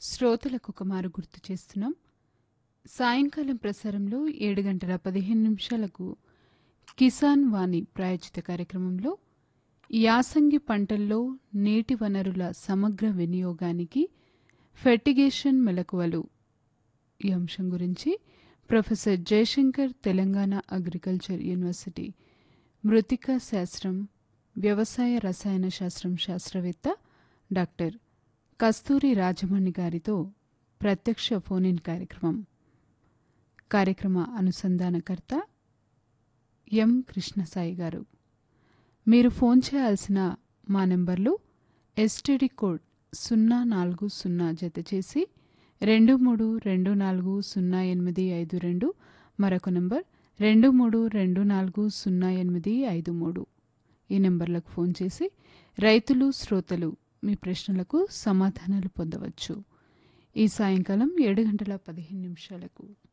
శ్రోతలకు ఒక మారు గుర్తు చేస్తున్నాం సాయంకాలం ప్రసారంలో ఏడు గంటల పదిహేను నిమిషాలకు కిసాన్ వాణి ప్రాయోజిత కార్యక్రమంలో యాసంగి పంటల్లో నీటి వనరుల సమగ్ర వినియోగానికి ఫెర్టిగేషన్ మెలకువలు ఈ అంశం గురించి professor Jayashankar Telangana agriculture university మృతికా శాస్త్రం వ్యవసాయ రసాయన శాస్త్రం శాస్త్రవేత్త డాక్టర్ కస్తూరి రాజమణి గారితో ప్రత్యక్ష ఫోన్ ఇన్ కార్యక్రమం కార్యక్రమ అనుసంధానకర్త ఎం కృష్ణసాయి గారు మీరు ఫోన్ చేయాల్సిన మా నెంబర్లు ఎస్టీడీ కోడ్ సున్నా నాలుగు సున్నా జత చేసి రెండు మూడు రెండు నాలుగు సున్నా ఎనిమిది ఐదు రెండు మరొక నెంబర్ రెండు మూడు రెండు నాలుగు సున్నా ఎనిమిది ఐదు మూడు ఈ నెంబర్లకు ఫోన్ చేసి రైతులు శ్రోతలు మీ ప్రశ్నలకు సమాధానాలు పొందవచ్చు ఈ సాయంకాలం ఏడు గంటల పదిహేను నిమిషాలకు